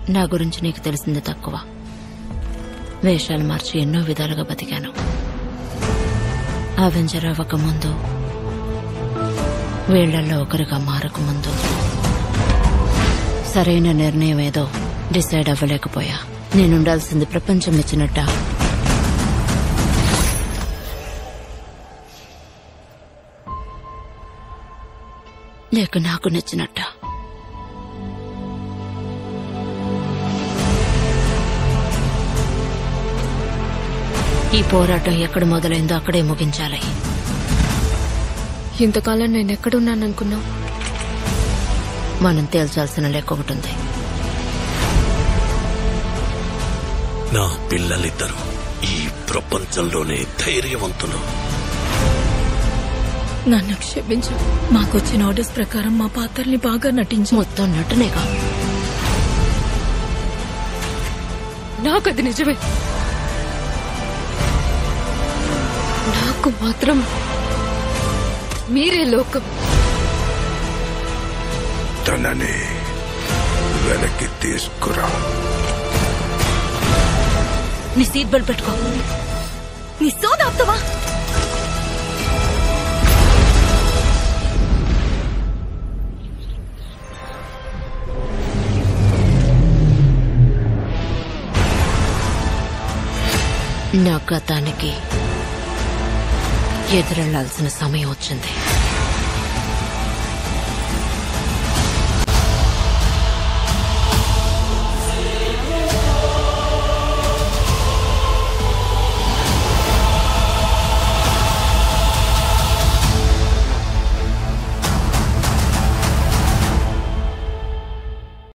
నా గురించి నీకు తెలిసింది తక్కువ వేషాలు మార్చి ఎన్నో విధాలుగా బతికాను అవెంజర్ అవ్వకముందు వీళ్లలో ఒకరిగా మారకముందు సరైన నిర్ణయం ఏదో డిసైడ్ అవ్వలేకపోయా నేనుండాల్సింది ప్రపంచం ఇచ్చినట్ట లేక నాకు నచ్చినట్ట ఈ పోరాటం ఎక్కడ మొదలైందో అక్కడే ముగించాలి ఇంతకాలం నేను ఎక్కడున్నాననుకున్నావు మనం తేల్చాల్సిన లెక్క ఒకటి ఉంది నా పిల్లలిద్దరూ ఈ ప్రపంచంలోనే ధైర్యవంతులు నన్ను క్షమించు మాకొచ్చిన ఆర్డర్స్ ప్రకారం మా పాత్రల్ని బాగా నటించు మొత్తం నటునేగా నాకు అది నిజమే నాకు మాత్రం మీరే లోకం తనని వెనక్కి తీసుకురా నీ సీట్ బెల్ట్ పెట్టుకో నీ సోద ఆపుతావా నా గతానికి ఎదురెళ్లాల్సిన సమయం వచ్చింది